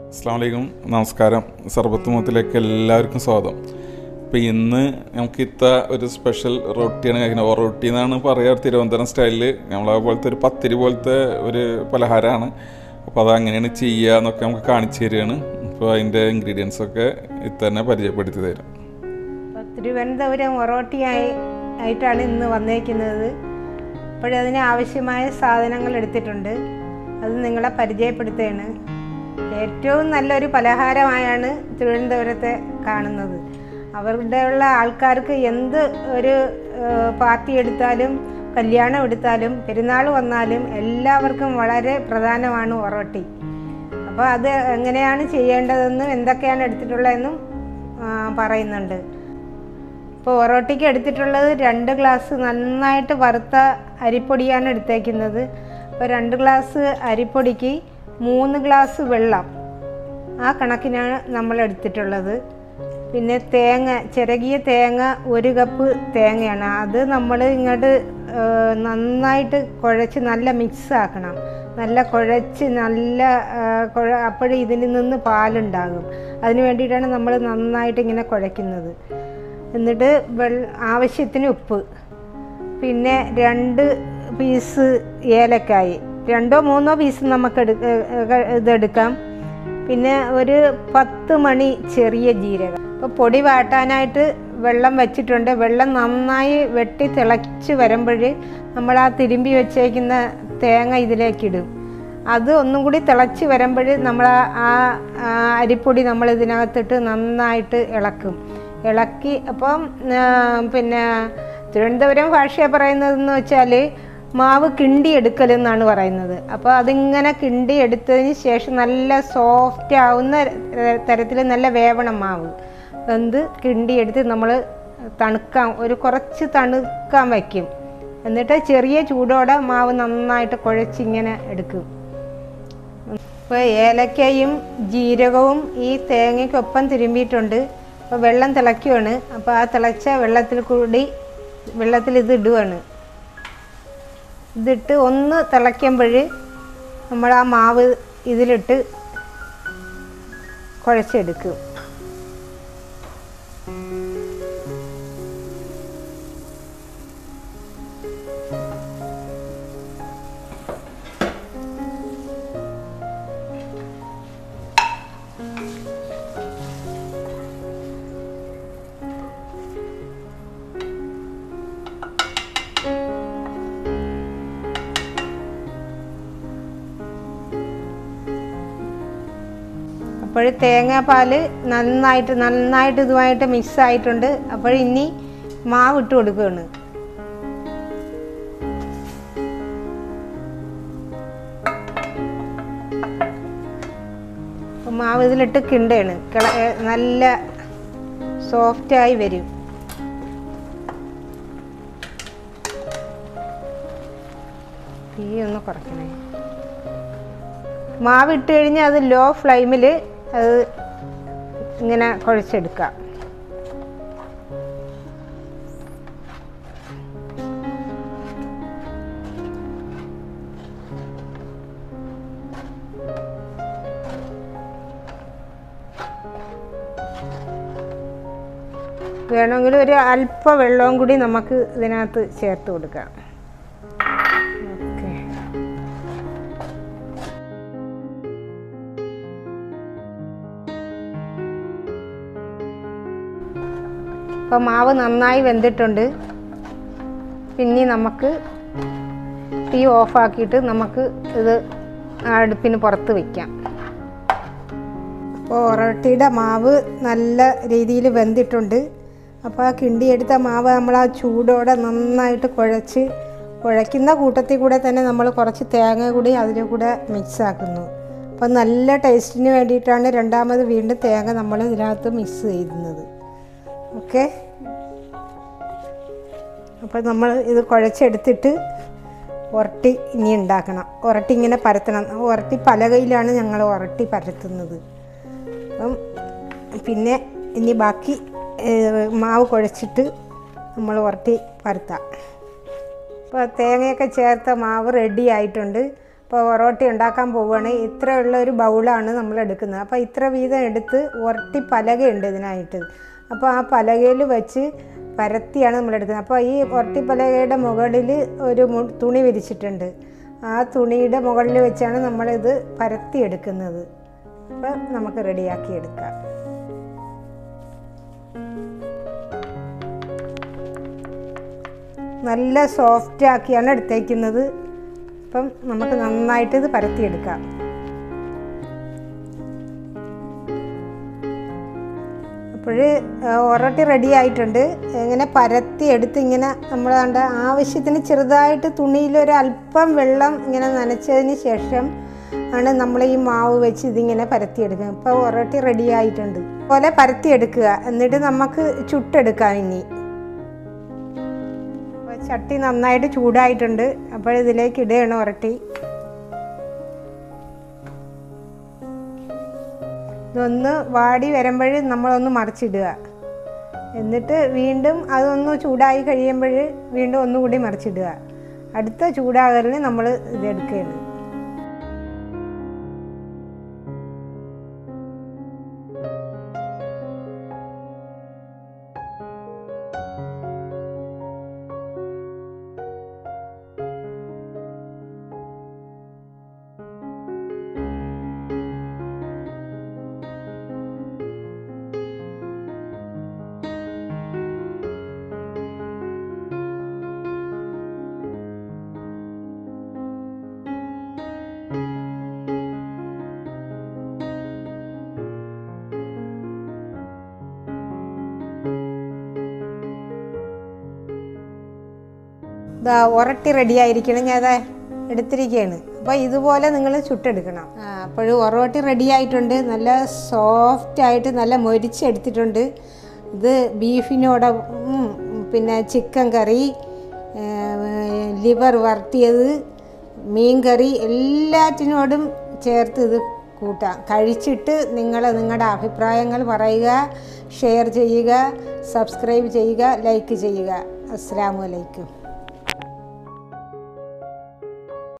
അസ്സാം വലൈക്കും നമസ്കാരം സർബത്ത് മുഖത്തിലേക്ക് എല്ലാവർക്കും സ്വാഗതം അപ്പോൾ ഇന്ന് നമുക്ക് ഇത്ത ഒരു സ്പെഷ്യൽ റൊട്ടിയാണ് കഴിക്കുന്നത് റൊട്ടി എന്നാണ് പറയുക തിരുവനന്തപുരം സ്റ്റൈലിൽ നമ്മളെ പോലത്തെ ഒരു പത്തിരി പോലത്തെ ഒരു പലഹാരമാണ് അപ്പോൾ അത് അങ്ങനെയാണ് ചെയ്യുക എന്നൊക്കെ നമുക്ക് കാണിച്ചു തരികയാണ് അപ്പോൾ അതിൻ്റെ ഇൻഗ്രീഡിയൻസ് ഒക്കെ ഇത്ത തന്നെ പരിചയപ്പെടുത്തി തരാം അപ്പോൾ തിരുവനന്തപുരം ഒറോട്ടിയായി ആയിട്ടാണ് ഇന്ന് വന്നേക്കുന്നത് അപ്പോഴതിന് ആവശ്യമായ സാധനങ്ങൾ എടുത്തിട്ടുണ്ട് അത് നിങ്ങളെ പരിചയപ്പെടുത്തുകയാണ് ഏറ്റവും നല്ലൊരു പലഹാരമായാണ് തിരുവനന്തപുരത്തെ കാണുന്നത് അവരുടെ ഉള്ള ആൾക്കാർക്ക് എന്ത് ഒരു ഏഹ്, പാർട്ടി എടുത്താലും കല്യാണം എടുത്താലും പെരുന്നാൾ വന്നാലും എല്ലാവർക്കും വളരെ പ്രധാനമാണ് ഒറോട്ടി അപ്പോൾ അത് എങ്ങനെയാണ് ചെയ്യേണ്ടതെന്നും എന്തൊക്കെയാണ് എടുത്തിട്ടുള്ളതെന്നും ആ, പറയുന്നുണ്ട് ഇപ്പോൾ ഒറോട്ടിക്ക് എടുത്തിട്ടുള്ളത് രണ്ട് ഗ്ലാസ് നന്നായിട്ട് വറുത്ത അരിപ്പൊടിയാണ് എടുത്തേക്കുന്നത് അപ്പോൾ രണ്ട് ഗ്ലാസ് അരിപ്പൊടിക്ക് മൂന്ന് ഗ്ലാസ് വെള്ളം ആ കണക്കിനാണ് നമ്മൾ എടുത്തിട്ടുള്ളത് പിന്നെ തേങ്ങ ചിരകിയ തേങ്ങ ഒരു കപ്പ് തേങ്ങയാണ് അത് നമ്മൾ ഇങ്ങോട്ട് ആ, നന്നായിട്ട് കുഴച്ച് നല്ല മിക്സ് ആക്കണം നല്ല കുഴച്ച് നല്ല ആ, കുഴ അപ്പോഴും ഇതിൽ നിന്ന് പാലുണ്ടാകും അതിന് വേണ്ടിയിട്ടാണ് നമ്മൾ നന്നായിട്ട് ഇങ്ങനെ കുഴയ്ക്കുന്നത് എന്നിട്ട് വെൾ ആവശ്യത്തിന് ഉപ്പ് പിന്നെ രണ്ട് പീസ് ഏലക്കായി രണ്ടോ മൂന്നോ പീസ് നമുക്ക് എടുക്ക ഏ, ഇതെടുക്കാം പിന്നെ ഒരു പത്ത് മണി ചെറിയ ജീരകം ഇപ്പോൾ പൊടി വാട്ടാനായിട്ട് വെള്ളം വെച്ചിട്ടുണ്ട് വെള്ളം നന്നായി വെട്ടി തിളച്ച് വരുമ്പോൾ നമ്മൾ ആ തിരുമ്പി വെച്ചേക്കുന്ന തേങ്ങ ഇതിലേക്കിടും അത് ഒന്നും കൂടി തിളച്ച് വരുമ്പോൾ നമ്മൾ ആ ആ അരിപ്പൊടി നമ്മൾ ഇതിനകത്തിട്ട് നന്നായിട്ട് ഇളക്കും ഇളക്കി അപ്പം ആ, പിന്നെ തിരുവനന്തപുരം ഭാഷ പറയുന്നതെന്ന് വെച്ചാൽ മാവ് കിണ്ടി എടുക്കലെന്നാണ് പറയുന്നത് അപ്പോൾ അതിങ്ങനെ കിണ്ടി എടുത്തതിന് ശേഷം നല്ല സോഫ്റ്റ് ആവുന്ന തരത്തിൽ നല്ല വേവണം മാവ് വെന്ത് കിണ്ടി എടുത്ത് നമ്മൾ തണുക്കാൻ ഒരു കുറച്ച് തണുക്കാൻ വയ്ക്കും എന്നിട്ട് ചെറിയ ചൂടോടെ മാവ് നന്നായിട്ട് കുഴച്ചിങ്ങനെ എടുക്കും ഇപ്പോൾ ഏലക്കയും ജീരകവും ഈ തേങ്ങയ്ക്കൊപ്പം തിരുമ്പിയിട്ടുണ്ട് അപ്പോൾ വെള്ളം തിളയ്ക്കുവാണ് അപ്പോൾ ആ തിളച്ച വെള്ളത്തിൽ കൂടി വെള്ളത്തിൽ ഇത് ഇടുവാണ് ഇതിട്ട് ഒന്ന് തിളയ്ക്കുമ്പോൾ നമ്മൾ ആ മാവ് ഇതിലിട്ട് കുഴച്ചെടുക്കും അപ്പോൾ തേങ്ങാപ്പാൽ നന്നായിട്ട് നന്നായിട്ട് ഇതുമായിട്ട് മിക്സ് ആയിട്ടുണ്ട് അപ്പോൾ ഇനി മാവ് ഇട്ട് കൊടുക്കുകയാണ് അപ്പോൾ മാവ് ഇതിലിട്ട് കിണ്ടയാണ് കിള ഏ, നല്ല സോഫ്റ്റായി വരും തീ ഒന്ന് കുറയ്ക്കണേ മാവ് ഇട്ട് കഴിഞ്ഞാൽ അത് ലോ ഫ്ലെയിമിൽ അത് ഇങ്ങനെ കുഴച്ചെടുക്കാം വേണമെങ്കിൽ ഒരു അല്പ വെള്ളവും കൂടി നമുക്ക് ഇതിനകത്ത് ചേർത്ത് കൊടുക്കാം ഓക്കെ അപ്പോൾ മാവ് നന്നായി വെന്തിട്ടുണ്ട് പിന്നെ നമുക്ക് തീ ഓഫാക്കിയിട്ട് നമുക്ക് ഇത് അടുപ്പിന് പുറത്ത് വയ്ക്കാം അപ്പോൾ ഒറട്ടിയുടെ മാവ് നല്ല രീതിയിൽ വെന്തിട്ടുണ്ട് അപ്പോൾ ആ കിണ്ടിയെടുത്ത മാവ് നമ്മൾ ആ ചൂടോടെ നന്നായിട്ട് കുഴച്ച് കുഴയ്ക്കുന്ന കൂട്ടത്തിൽ കൂടെ തന്നെ നമ്മൾ കുറച്ച് തേങ്ങ കൂടി അതിൻ്റെ കൂടെ മിക്സ് ആക്കുന്നു അപ്പോൾ നല്ല ടേസ്റ്റിന് വേണ്ടിയിട്ടാണ് രണ്ടാമത് വീണ്ടും തേങ്ങ നമ്മൾ ഇതിനകത്ത് മിക്സ് ചെയ്യുന്നത് ഓക്കെ അപ്പോൾ നമ്മൾ ഇത് കുഴച്ചെടുത്തിട്ട് ഉരട്ടി ഇനി ഉണ്ടാക്കണം ഉരട്ടി ഇങ്ങനെ പരത്തണം ഉരട്ടി പലകയിലാണ് ഞങ്ങൾ ഉരട്ടി പരത്തുന്നത് അപ്പം പിന്നെ ഇനി ബാക്കി ഏഹ്, മാവ് കുഴച്ചിട്ട് നമ്മൾ ഉരട്ടി പരത്താം അപ്പോൾ തേങ്ങയൊക്കെ ചേർത്ത മാവ് റെഡി ആയിട്ടുണ്ട് ഇപ്പോൾ ഒറോട്ടി ഉണ്ടാക്കാൻ പോവുകയാണ് ഇത്രയുള്ള ഒരു ബൗളാണ് നമ്മൾ എടുക്കുന്നത് അപ്പോൾ ഇത്ര വീതം എടുത്ത് ഉരട്ടി പലകയുണ്ട് ഇതിനായിട്ട് അപ്പോൾ ആ പലകയിൽ വെച്ച് പരത്തിയാണ് നമ്മൾ എടുക്കുന്നത് അപ്പോൾ ഈ ഉരട്ടി പലകയുടെ മുകളിൽ ഒരു മു- തുണി വിരിച്ചിട്ടുണ്ട് ആ തുണിയുടെ മുകളിൽ വെച്ചാണ് നമ്മളിത് പരത്തി എടുക്കുന്നത് അപ്പോൾ നമുക്ക് റെഡിയാക്കി എടുക്കാം നല്ല സോഫ്റ്റ് ആക്കിയാണ് എടുത്തേക്കുന്നത് അപ്പം നമുക്ക് നന്നായിട്ട് ഇത് പരത്തിയെടുക്കാം അപ്പോൾ ഒറട്ടി റെഡി ആയിട്ടുണ്ട് ഇങ്ങനെ പരത്തി എടുത്ത് ഇങ്ങനെ നമ്മൾ കണ്ട ആവശ്യത്തിന് ചെറുതായിട്ട് തുണിയിൽ ഒരു അല്പം വെള്ളം ഇങ്ങനെ നനച്ചതിന് ശേഷം ആണ് നമ്മൾ ഈ മാവ് വെച്ച് ഇതിങ്ങനെ പരത്തിയെടുക്കുക ഇപ്പോൾ ഒറട്ടി റെഡി ആയിട്ടുണ്ട് പോലെ പരത്തിയെടുക്കുക എന്നിട്ട് നമുക്ക് ചുട്ടെടുക്കാം ഇനി അപ്പോൾ ചട്ടി നന്നായിട്ട് ചൂടായിട്ടുണ്ട് അപ്പോൾ ഇതിലേക്ക് ഇടുകയാണ് ഉരട്ടി ഇതൊന്ന് വാടി വരുമ്പോൾ നമ്മളൊന്ന് മറിച്ചിടുക എന്നിട്ട് വീണ്ടും അതൊന്ന് ചൂടായി കഴിയുമ്പോൾ വീണ്ടും ഒന്നുകൂടി മറിച്ചിടുക അടുത്ത ചൂടാകലിന് നമ്മൾ ഇതെടുക്കുകയാണ് ഇതാ ഉരട്ടി റെഡി ആയിരിക്കണം ഞാൻ അതാ എടുത്തിരിക്കുകയാണ് അപ്പോൾ ഇതുപോലെ നിങ്ങൾ ചുട്ടെടുക്കണം അപ്പോഴും ഉറവട്ടി റെഡി ആയിട്ടുണ്ട് നല്ല സോഫ്റ്റ് ആയിട്ട് നല്ല മൊരിച്ചെടുത്തിട്ടുണ്ട് ഇത് ബീഫിനോടൊപ്പം പിന്നെ ചിക്കൻ കറി ലിവർ വരട്ടിയത് മീൻ കറി എല്ലാറ്റിനോടും ചേർത്ത് ഇത് കൂട്ടാം കഴിച്ചിട്ട് നിങ്ങൾ നിങ്ങളുടെ അഭിപ്രായങ്ങൾ പറയുക ഷെയർ ചെയ്യുക സബ്സ്ക്രൈബ് ചെയ്യുക ലൈക്ക് ചെയ്യുക അസ്സാം വലൈക്കും